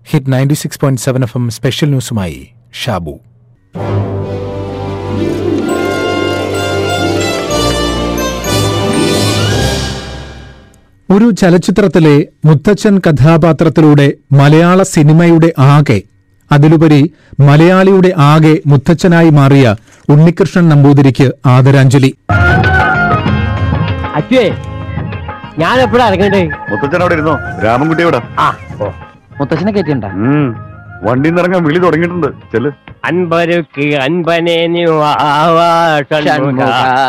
Hit ninety six point seven F M special ന്യൂസുമായി ഷാബു ഒരു ചലച്ചിത്രത്തിലെ മുത്തച്ഛൻ കഥാപാത്രത്തിലൂടെ മലയാള സിനിമയുടെ ആകെ അതിലുപരി മലയാളിയുടെ ആകെ മുത്തച്ഛനായി മാറിയ ഉണ്ണികൃഷ്ണൻ നമ്പൂതിരിക്ക് ആദരാഞ്ജലി അച്ഛേ ഞാൻ എപ്പോഴാ ഇറങ്ങണ്ടേ മുത്തച്ഛൻ അവിടെ ഇരുന്നോ രാമൻകുട്ടി എവിടെ ആ ഓ മുത്തച്ഛനെ കയറ്റിണ്ട വണ്ടിയിൽ നിന്ന് ഇറങ്ങാൻ വിളി തുടങ്ങിയിട്ടുണ്ട് ചെല് അൻപരുക്ക് അൻപനെ നീ വാ വാ ഷൺമുഖ.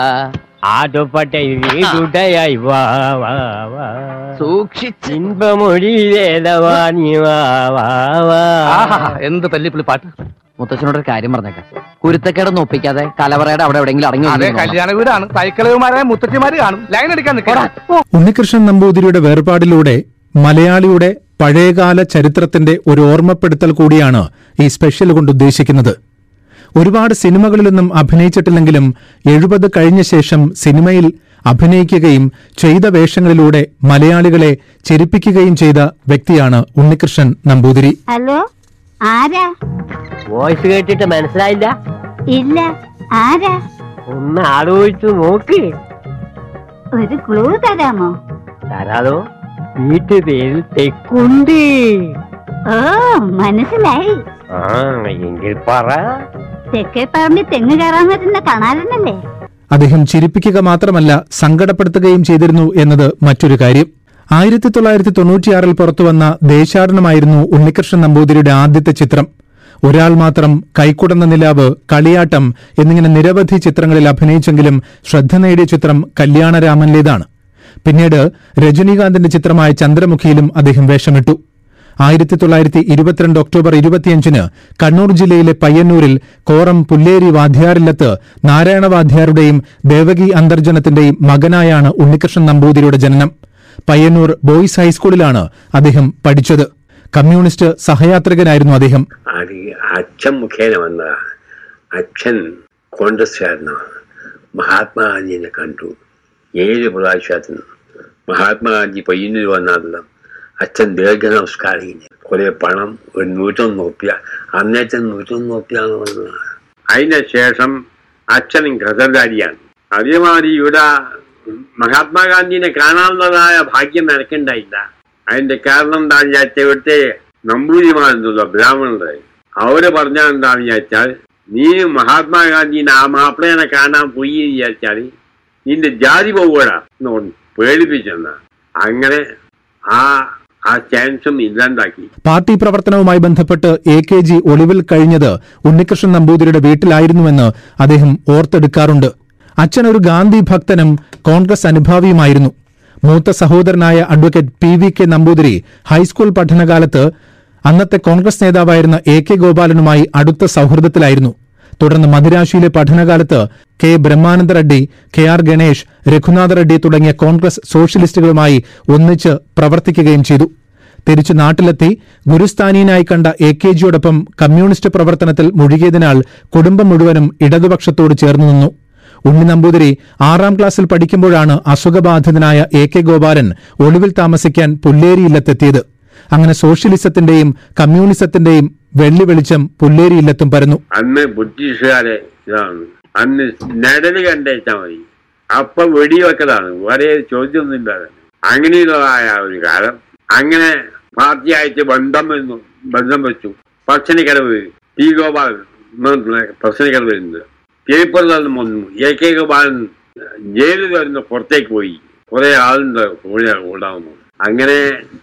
ആടുപട്ടെ വീടുടയായി വാ വാ വാ സൂക്ഷിച്ച് ഇൻപമൊഴി വേദവാ നീ വാ വാ വാ എന്ത് തല്ലിപ്പിളി പാട്ട് മുത്തച്ഛനോട് ഒരു കാര്യം പറഞ്ഞേക്കാം കുരുത്തക്കേടൊന്നും ഒപ്പിക്കാതെ കലവറയുടെ അവിടെ എവിടെയെങ്കിലും അടങ്ങി അതെ ഒതുങ്ങി കല്യാണ വീടാണ് സൈക്കിളുമാരായ മുത്തച്ഛിമാര് കാണും ലൈൻ എടുക്കാൻ നിൽക്കണം ഉണ്ണികൃഷ്ണൻ നമ്പൂതിരിയുടെ വേർപാടിലൂടെ മലയാളിയുടെ പഴയകാല ചരിത്രത്തിന്റെ ഒരു ഓർമ്മപ്പെടുത്തൽ കൂടിയാണ് ഈ സ്പെഷ്യൽ കൊണ്ട് ഉദ്ദേശിക്കുന്നത് ഒരുപാട് സിനിമകളിലൊന്നും അഭിനയിച്ചിട്ടില്ലെങ്കിലും എഴുപത് കഴിഞ്ഞ ശേഷം സിനിമയിൽ അഭിനയിക്കുകയും ചെയ്ത വേഷങ്ങളിലൂടെ മലയാളികളെ ചിരിപ്പിക്കുകയും ചെയ്ത വ്യക്തിയാണ് ഉണ്ണികൃഷ്ണൻ നമ്പൂതിരി ഹലോ ആരാ വോയിസ് കേട്ടിട്ട് മനസ്സിലായില്ല ഇല്ല ആരാ ഒന്ന് ആലോചിച്ചു നോക്ക് ഒരു ക്ലൂ തരാമോ തരാതോ വീട്ടു പേരിൽ തെക്കുണ്ട് ഓ മനസ്സിലായി ആ എങ്കിൽ പറ തെക്കേ പറമ്പിൽ തെങ്ങ് കയറാൻ വരുന്ന കാണാറുണ്ടല്ലേ അദ്ദേഹം ചിരിപ്പിക്കുക മാത്രമല്ല സങ്കടപ്പെടുത്തുകയും ചെയ്തിരുന്നു എന്നത് മറ്റൊരു കാര്യം ആയിരത്തി തൊള്ളായിരത്തി തൊണ്ണൂറ്റിയാറിൽ പുറത്തുവന്ന ദേശാടനമായിരുന്നു ഉണ്ണികൃഷ്ണൻ നമ്പൂതിരിയുടെ ആദ്യത്തെ ചിത്രം ഒരാൾ മാത്രം കൈക്കുടന്ന നിലാവ് കളിയാട്ടം എന്നിങ്ങനെ നിരവധി ചിത്രങ്ങളിൽ അഭിനയിച്ചെങ്കിലും ശ്രദ്ധ നേടിയ ചിത്രം കല്യാണരാമനിലേതാണ് പിന്നീട് രജനീകാന്തിന്റെ ചിത്രമായ ചന്ദ്രമുഖിയിലും അദ്ദേഹം വേഷമിട്ടു ആയിരത്തി തൊള്ളായിരത്തി ഇരുപത്തിരണ്ട് ഒക്ടോബർ ഇരുപത്തിയഞ്ചിന് കണ്ണൂർ ജില്ലയിലെ പയ്യന്നൂരിൽ കോറം പുല്ലേരി വാദ്യാരില്ലത്ത് നാരായണ വാദ്യാരുടെയും ദേവകി അന്തർജനത്തിന്റെയും മകനായാണ് ഉണ്ണികൃഷ്ണൻ നമ്പൂതിരിയുടെ ജനനം പയ്യന്നൂർ ബോയ്സ് ഹൈസ്കൂളിലാണ് അദ്ദേഹം പഠിച്ചത് കമ്മ്യൂണിസ്റ്റ് സഹയാത്രികനായിരുന്നു അദ്ദേഹം അത് അച്ഛൻ മുഖേന വന്നതാണ് അച്ഛൻ കോൺഗ്രസ്സുകാരനാണ് മഹാത്മാഗാന്ധിനെ കണ്ടു ഏഴ് പ്രാവശ്യത്തിന് മഹാത്മാഗാന്ധി പയ്യന്നൂർ വന്നാലും അച്ഛൻ ദീർഘ നമസ്കാരം കഴിഞ്ഞു കുറെ പണം ഒരു നൂറ്റൊന്ന് റുപ്യ അന്നേത്തെ നൂറ്റൊന്ന് റുപ്യ എന്ന് പറഞ്ഞതാണ് അതിന് ശേഷം അച്ഛനും ഖദർദാരിയാണ് അതേമാതിരി ഇവിടെ മഹാത്മാഗാന്ധിനെ കാണാനുള്ളതായ ഭാഗ്യം നിനക്കുണ്ടായില്ല അതിന്റെ കാരണം എന്താണെന്ന് വെച്ചാൽ ഇവിടുത്തെ നമ്പൂതിരിമാരെന്നുള്ള ബ്രാഹ്മണര് അവര് പറഞ്ഞ എന്താണെന്ന് വെച്ചാൽ നീ മഹാത്മാഗാന്ധിനെ ആ മാപ്പിളേനെ കാണാൻ പോയി എന്ന് വിചാരിച്ചാൽ നിന്റെ ജാതി പോകൂടാ എന്ന് പറഞ്ഞു പേടിപ്പിച്ചെന്ന അങ്ങനെ ആ ആ ചാൻസും ഇല്ലാണ്ടാക്കി പാർട്ടി പ്രവർത്തനവുമായി ബന്ധപ്പെട്ട് എ കെ ജി ഒളിവിൽ കഴിഞ്ഞത് ഉണ്ണികൃഷ്ണൻ നമ്പൂതിരിയുടെ വീട്ടിലായിരുന്നുവെന്ന് അദ്ദേഹം ഓർത്തെടുക്കാറുണ്ട് അച്ഛൻ ഒരു ഗാന്ധി ഭക്തനും കോൺഗ്രസ് അനുഭാവിയുമായിരുന്നു മൂത്ത സഹോദരനായ advocate P V K Namboothiri high school പഠനകാലത്ത് അന്നത്തെ കോൺഗ്രസ് നേതാവായിരുന്ന എ കെ ഗോപാലനുമായി അടുത്ത സൗഹൃദത്തിലായിരുന്നു തുടർന്ന് മദിരാശിയിലെ പഠനകാലത്ത് K Brahmananda Reddy K R Ganesh Raghunatha Reddy തുടങ്ങിയ കോൺഗ്രസ് സോഷ്യലിസ്റ്റുകളുമായി ഒന്നിച്ച് പ്രവർത്തിക്കുകയും ചെയ്തു തിരിച്ചു നാട്ടിലെത്തി ഗുരുസ്ഥാനീയനായി കണ്ട എ കെ ജിയോടൊപ്പം കമ്മ്യൂണിസ്റ്റ് പ്രവർത്തനത്തിൽ മുഴുകിയതിനാൽ കുടുംബം മുഴുവനും ഇടതുപക്ഷത്തോട് ചേർന്നു നിന്നു ഉണ്ണി നമ്പൂതിരി ആറാം ക്ലാസ്സിൽ പഠിക്കുമ്പോഴാണ് അസുഖബാധിതനായ എ കെ ഗോപാലൻ ഒളിവിൽ താമസിക്കാൻ പുല്ലേരിയില്ലത്തെത്തിയത് അങ്ങനെ സോഷ്യലിസത്തിന്റെയും കമ്മ്യൂണിസത്തിന്റെയും വെള്ളി വെളിച്ചം പുല്ലേരിയില്ലത്തും പരന്നു അന്ന് ബ്രിട്ടീഷുകാരെ ഇതാണ് അന്ന് നെടല് കണ്ടേച്ചാ മതി അപ്പൊ വെടിവെക്കലാണ് വേറെ ചോദ്യമൊന്നുമില്ല അങ്ങനെയുള്ളതായ ഒരു കാലം അങ്ങനെ പാർട്ടിയായിട്ട് ബന്ധം വന്നു ബന്ധം വെച്ചു പച്ചനിക്കടവ് ടി ഗോപാലൻ പച്ചനിക്കടവ് വരുന്നത് പേപ്പറിലെല്ലാം വന്നു എ കെ ഗോപാലൻ ജയിലിൽ വരുന്ന പുറത്തേക്ക് പോയി കുറെ ആളുണ്ട് കൂടെ ഉണ്ടാകുന്നു അങ്ങനെ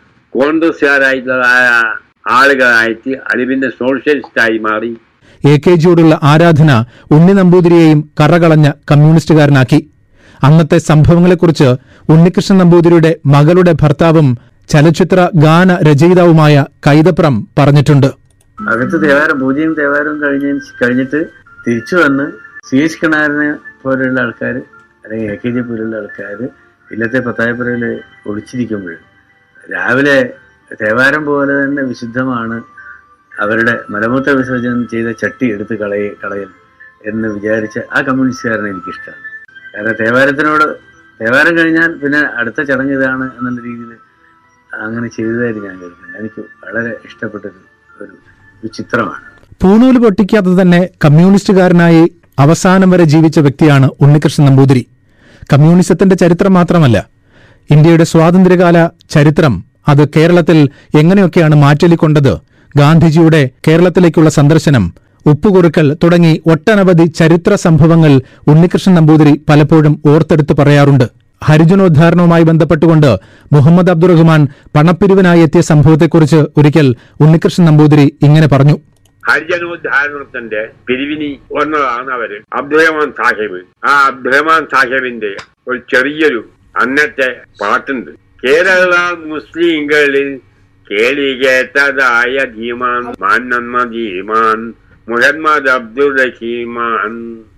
കോൺഗ്രസ്സുകാരായിട്ടുള്ളതായ ആളുകളായിട്ട് അത് പിന്നെ സോഷ്യലിസ്റ്റായി മാറി എ കെ ജിയോടുള്ള ആരാധന ഉണ്ണി നമ്പൂതിരിയെയും കറകളഞ്ഞ കമ്മ്യൂണിസ്റ്റുകാരനാക്കി അന്നത്തെ സംഭവങ്ങളെക്കുറിച്ച് ഉണ്ണികൃഷ്ണൻ നമ്പൂതിരിയുടെ മകളുടെ ഭർത്താവും ചലച്ചിത്ര ഗാന രചയിതാവുമായ കൈതപ്രം പറഞ്ഞിട്ടുണ്ട് അകത്ത് തേവാരം പൂജയും തേവാരവും കഴിഞ്ഞ കഴിഞ്ഞിട്ട് തിരിച്ചു വന്ന് സി എച്ച് കിണാറിനെ പോലെയുള്ള ആൾക്കാർ അല്ലെങ്കിൽ എ കെ ജി പോലുള്ള ആൾക്കാർ ഇല്ലത്തെ പത്തായപ്പുറയിൽ ഒളിച്ചിരിക്കുമ്പോൾ രാവിലെ തേവാരം പോലെ തന്നെ വിശുദ്ധമാണ് അവരുടെ മലമൂത്ര വിസർജനം ചെയ്ത ചട്ടി എടുത്ത് കളയ കളയൽ എന്ന് വിചാരിച്ച ആ കമ്മ്യൂണിസ്റ്റുകാരനെ എനിക്കിഷ്ടമാണ് കാരണം തേവാരത്തിനോട് തേവാരം കഴിഞ്ഞാൽ പിന്നെ അടുത്ത ചടങ്ങ് ഇതാണ് എന്നുള്ള രീതിയിൽ അങ്ങനെ ചെയ്തതായിട്ട് ഞാൻ കേൾക്കുന്നത് എനിക്ക് വളരെ ഇഷ്ടപ്പെട്ടൊരു ഒരു ഒരു ചിത്രമാണ് പൂണൂല് പൊട്ടിക്കാതെ തന്നെ കമ്മ്യൂണിസ്റ്റുകാരനായി അവസാനം വരെ ജീവിച്ച വ്യക്തിയാണ് ഉണ്ണികൃഷ്ണൻ നമ്പൂതിരി കമ്മ്യൂണിസത്തിന്റെ ചരിത്രം മാത്രമല്ല ഇന്ത്യയുടെ സ്വാതന്ത്ര്യകാല ചരിത്രം അത് കേരളത്തിൽ എങ്ങനെയൊക്കെയാണ് മാറ്റൊലിക്കൊണ്ടത് ഗാന്ധിജിയുടെ കേരളത്തിലേക്കുള്ള സന്ദർശനം ഉപ്പുകുറുക്കൽ തുടങ്ങി ഒട്ടനവധി ചരിത്ര സംഭവങ്ങൾ ഉണ്ണികൃഷ്ണൻ നമ്പൂതിരി പലപ്പോഴും ഓർത്തെടുത്ത് പറയാറുണ്ട് ഹരിജനോദ്ധാരണവുമായി ബന്ധപ്പെട്ടുകൊണ്ട് മുഹമ്മദ് അബ്ദുറഹ്മാൻ പണപ്പിരിവിനായി എത്തിയ സംഭവത്തെക്കുറിച്ച് ഒരിക്കൽ ഉണ്ണികൃഷ്ണൻ നമ്പൂതിരി ഇങ്ങനെ പറഞ്ഞു ഹരിജനോദ്ധാരണത്തിന്റെ പിരിവിനി വന്നതാണ് അവര് അബ്ദുറഹ്മാൻ സാഹിബ് ആ അബ്ദുറഹ്മാൻ സാഹിബിന്റെ ഒരു ചെറിയൊരു അന്നത്തെ പാട്ടുണ്ട് കേരള മുസ്ലിങ്ങളിൽ കേളി കേട്ടതായ ധീമാൻ മാന്നമ്മ ധീമാൻ മുഹമ്മദ് അബ്ദുൾ റഹീമാൻ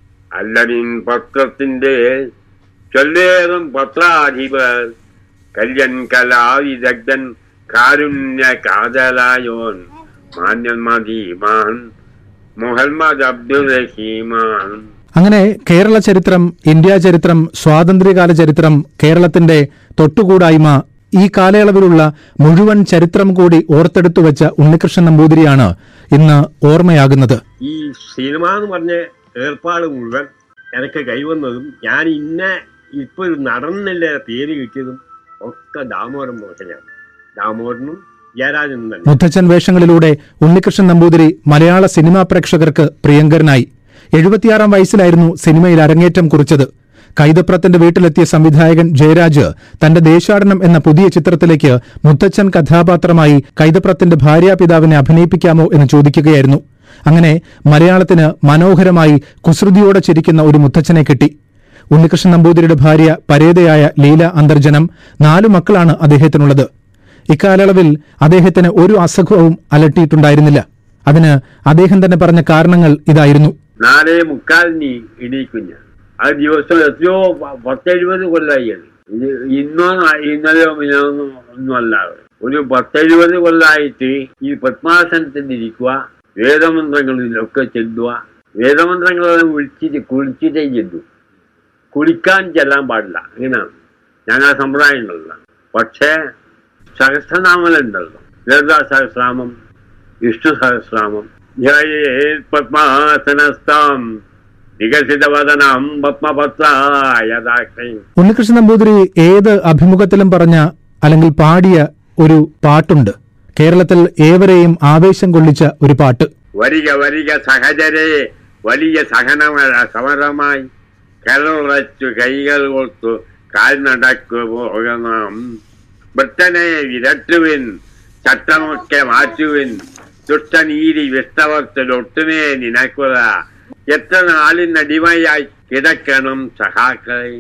അല്ലമിൻ പത്രത്തിന്റെ ചൊല്ലേറും പത്രാധിപർ കല്യൻ കലാവിദഗ്ധൻ കാരുണ്യ കാതലായോൻ മാന്യന്മദീമാൻ മുഹമ്മദ് അബ്ദുൾ റഹീമാൻ അങ്ങനെ കേരള ചരിത്രം ഇന്ത്യ ചരിത്രം സ്വാതന്ത്ര്യകാല ചരിത്രം കേരളത്തിന്റെ തൊട്ടുകൂടായ്മ ഈ കാലയളവിലുള്ള മുഴുവൻ ചരിത്രം കൂടി ഓർത്തെടുത്തു വെച്ച ഉണ്ണികൃഷ്ണൻ നമ്പൂതിരിയാണ് ഇന്ന് ഓർമ്മയാകുന്നത് ഈ സിനിമ എന്ന് പറഞ്ഞ ഏർപ്പാട് മുഴുവൻ എനിക്ക് കൈവന്നതും ഞാൻ ഇന്ന ഇപ്പൊ ഒരു നടന്നില്ല പേര് കിട്ടിയതും ഒക്കെ ദാമോദരൻ മോഹനാണ് ദാമോദരനും ജയരാജനും തന്നെ മുത്തച്ഛൻ വേഷങ്ങളിലൂടെ ഉണ്ണികൃഷ്ണൻ നമ്പൂതിരി മലയാള സിനിമാ പ്രേക്ഷകർക്ക് പ്രിയങ്കരനായി എഴുപത്തിയാറാം വയസ്സിലായിരുന്നു സിനിമയിൽ അരങ്ങേറ്റം കുറിച്ചത് കൈതപ്രത്തിന്റെ വീട്ടിലെത്തിയ സംവിധായകൻ ജയരാജ് തന്റെ ദേശാടനം എന്ന പുതിയ ചിത്രത്തിലേക്ക് മുത്തച്ഛൻ കഥാപാത്രമായി കൈതപ്രത്തിന്റെ ഭാര്യാപിതാവിനെ അഭിനയിപ്പിക്കാമോ എന്ന് ചോദിക്കുകയായിരുന്നു അങ്ങനെ മലയാളത്തിന് മനോഹരമായി കുസൃതിയോടെ ചിരിക്കുന്ന ഒരു മുത്തച്ഛനെ കിട്ടി ഉണ്ണികൃഷ്ണൻ നമ്പൂതിരിയുടെ ഭാര്യ പരേതയായ ലീല അന്തർജനം നാലു മക്കളാണ് അദ്ദേഹത്തിനുള്ളത് ഇക്കാലയളവിൽ അദ്ദേഹത്തിന് ഒരു അസുഖവും അലട്ടിയിട്ടുണ്ടായിരുന്നില്ല അതിന് അദ്ദേഹം തന്നെ പറഞ്ഞ കാരണങ്ങൾ ഇതായിരുന്നു നാലേ മുക്കാലിന് എണീക്കും ഞാൻ ആ ദിവസം എത്രയോ പ- പത്തെഴുപത് കൊല്ലായി അത് ഇത് ഇന്നോ ന- ഇന്നലെയോ മിനിഞ്ഞാന്നോ ഒന്നും അല്ല ഒരു പത്തെഴുപത് കൊല്ലായിട്ട് ഈ പത്മാസനത്തിൽ ഇരിക്കുക വേദമന്ത്രങ്ങളിലൊക്കെ ചെല്ലുക വേദമന്ത്രങ്ങളെല്ലാം വിളിച്ചിട്ട് കുളിച്ചിട്ടേ ചെല്ലു കുളിക്കാൻ ചെല്ലാൻ പാടില്ല അങ്ങനെയാണ് ഞാൻ ആ സമ്പ്രദായം ഉണ്ടല്ലോ പക്ഷേ സഹസ്രനാമലുണ്ടല്ലോ ലളിതാ സഹസ്രാമം വിഷ്ണു സഹസ്രാമം ജയേത് പത്മാസനസ്ഥാം വികസിതവദനം പത്മപത്രായതാക്ഷം ഉണ്ണികൃഷ്ണൻ നമ്പൂതിരി ഏത് അഭിമുഖത്തിലും പറഞ്ഞ അല്ലെങ്കിൽ പാടിയ ഒരു പാട്ടുണ്ട് കേരളത്തിൽ ഏവരെയും ആവേശം കൊള്ളിച്ച ഒരു പാട്ട് വരിക വരിക സഹചരെ വലിയ സഹനമ സമരമായി കരളച്ചു കൈകൾ കൊടുത്തു കാൽ നടക്കു പോകണം ബ്രിട്ടനെ വിരട്ടുവിൻ ചട്ടമൊക്കെ മാറ്റുവിൻ ദുഷ്ടനീതി വിഷ്ടവർത്തിലൊട്ടുമേ നിനക്കുക എത്ര നാളിനടിമയായി കിടക്കണം സഹാക്കളെ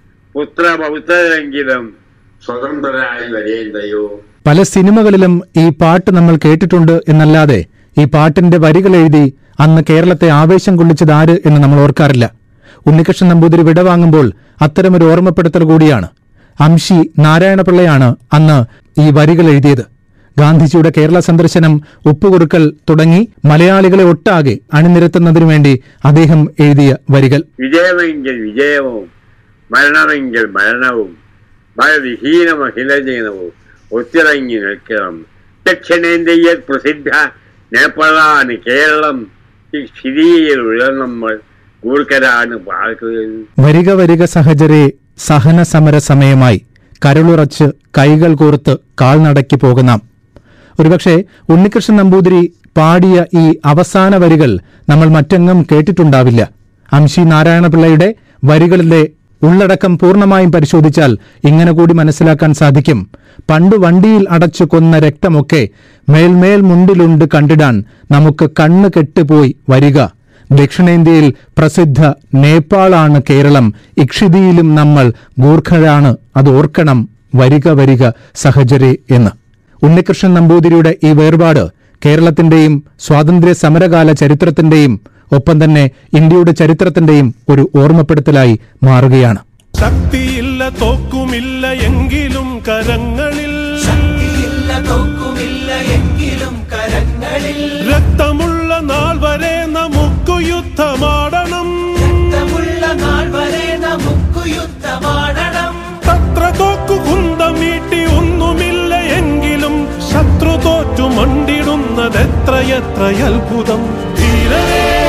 പുത്രപൗത്രരെങ്കിലും സ്വതന്ത്രരായി വരേണ്ടയോ പല സിനിമകളിലും ഈ പാട്ട് നമ്മൾ കേട്ടിട്ടുണ്ട് എന്നല്ലാതെ ഈ പാട്ടിന്റെ വരികൾ എഴുതി അന്ന് കേരളത്തെ ആവേശം കൊള്ളിച്ചത് ആര് എന്ന് നമ്മൾ ഓർക്കാറില്ല ഉണ്ണികൃഷ്ണൻ നമ്പൂതിരി വിടവാങ്ങുമ്പോൾ അത്തരമൊരു ഓർമ്മപ്പെടുത്തൽ കൂടിയാണ് അംശി നാരായണപിള്ളയാണ് അന്ന് ഈ വരികൾ എഴുതിയത് ഗാന്ധിജിയുടെ കേരള സന്ദർശനം ഉപ്പുകുറുക്കൽ തുടങ്ങി മലയാളികളെ ഒട്ടാകെ അണിനിരത്തുന്നതിനു വേണ്ടി അദ്ദേഹം എഴുതിയ വരികൾ വിജയമെങ്കിൽ വിജയവും മരണമെങ്കിൽ മരണവും ഭയവിഹീന മഹിളജീനവും ഒത്തിറങ്ങി നിൽക്കണം ദക്ഷിണേന്ത്യയിൽ പ്രസിദ്ധ നേപ്പാളാണ് കേരളം ഈ സ്ഥിതിയിലുള്ള നമ്മൾ ഗൂർഖരാണ് പാർക്കുന്നത് വരിക വരിക സഹചരെ സഹന സമര സമയമായി കരളുറച്ച് കൈകൾ കോർത്ത് കാൽനടക്കി പോകുന്നാം ഒരുപക്ഷെ ഉണ്ണികൃഷ്ണൻ നമ്പൂതിരി പാടിയ ഈ അവസാന വരികൾ നമ്മൾ മറ്റെങ്ങും കേട്ടിട്ടുണ്ടാവില്ല അംശി നാരായണപിള്ളയുടെ വരികളിലെ ഉള്ളടക്കം പൂർണ്ണമായും പരിശോധിച്ചാൽ ഇങ്ങനെ കൂടി മനസ്സിലാക്കാൻ സാധിക്കും പണ്ടു വണ്ടിയിൽ അടച്ചു കൊന്ന രക്തമൊക്കെ മേൽമേൽ മുണ്ടിലുണ്ട് കണ്ടിടാൻ നമുക്ക് കണ്ണ് കെട്ടുപോയി വരിക ദക്ഷിണേന്ത്യയിൽ പ്രസിദ്ധ നേപ്പാളാണ് കേരളം ഇക്ഷിതിയിലും നമ്മൾ ഗൂർഖരാണ് അത് ഓർക്കണം വരിക വരിക സഹചരെ എന്ന് ഉണ്ണികൃഷ്ണൻ നമ്പൂതിരിയുടെ ഈ വേർപാട് കേരളത്തിന്റെയും സ്വാതന്ത്ര്യ സമരകാല ചരിത്രത്തിന്റെയും ഒപ്പം തന്നെ ഇന്ത്യയുടെ ചരിത്രത്തിന്റെയും ഒരു ഓർമ്മപ്പെടുത്തലായി മാറുകയാണ് ശക്തിയില്ല തോക്കുമില്ല എങ്കിലും കരങ്ങളിൽ രക്തമുള്ള നാൾ വരെ നമുക്ക് യുദ്ധമാടണം തത്ര തോക്കു കുന്തമീട്ടി ഒന്നുമില്ല എങ്കിൽ എത്രയെത്ര അത്ഭുതം ധീരരേ